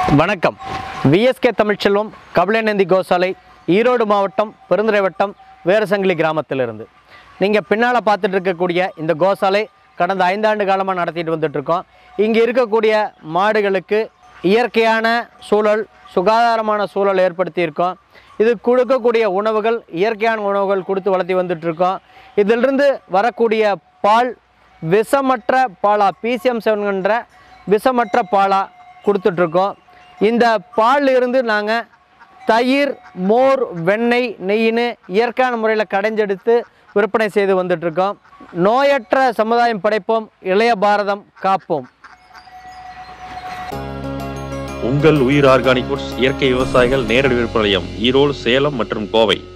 வணக்கம் விஎஸ்கே தமிழ்ச்செல்வம் கபிலநந்தி கோசாலை ஈரோடு மாவட்டம் பெருந்துறை வட்டம் வேரசங்கிலி கிராமத்திலிருந்து நீங்கள் பின்னால் பார்த்துட்டு இருக்கக்கூடிய இந்த கோசாலை கடந்த ஐந்தாண்டு காலமாக நடத்திட்டு வந்துட்டுருக்கோம் இங்கே இருக்கக்கூடிய மாடுகளுக்கு இயற்கையான சூழல் சுகாதாரமான சூழல் ஏற்படுத்தியிருக்கோம் இது கொடுக்கக்கூடிய உணவுகள் இயற்கையான உணவுகள் கொடுத்து வளர்த்தி வந்துட்டுருக்கோம் இதிலிருந்து வரக்கூடிய பால் விஷமற்ற பாலா பிசிஎம் செவன்கின்ற விஷமற்ற பாலா கொடுத்துட்ருக்கோம் இந்த பால்ல இருந்து நாங்கள் தயிர் மோர் வெண்ணெய் நெய்ன்னு இயற்கையான முறையில் கடைஞ்செடுத்து விற்பனை செய்து வந்துட்ருக்கோம் நோயற்ற சமுதாயம் படைப்போம் இளைய பாரதம் காப்போம் உங்கள் உயிர் ஆர்கானிக் ஃபுட்ஸ் இயற்கை விவசாயிகள் நேரடி விற்பனையம் ஈரோடு சேலம் மற்றும் கோவை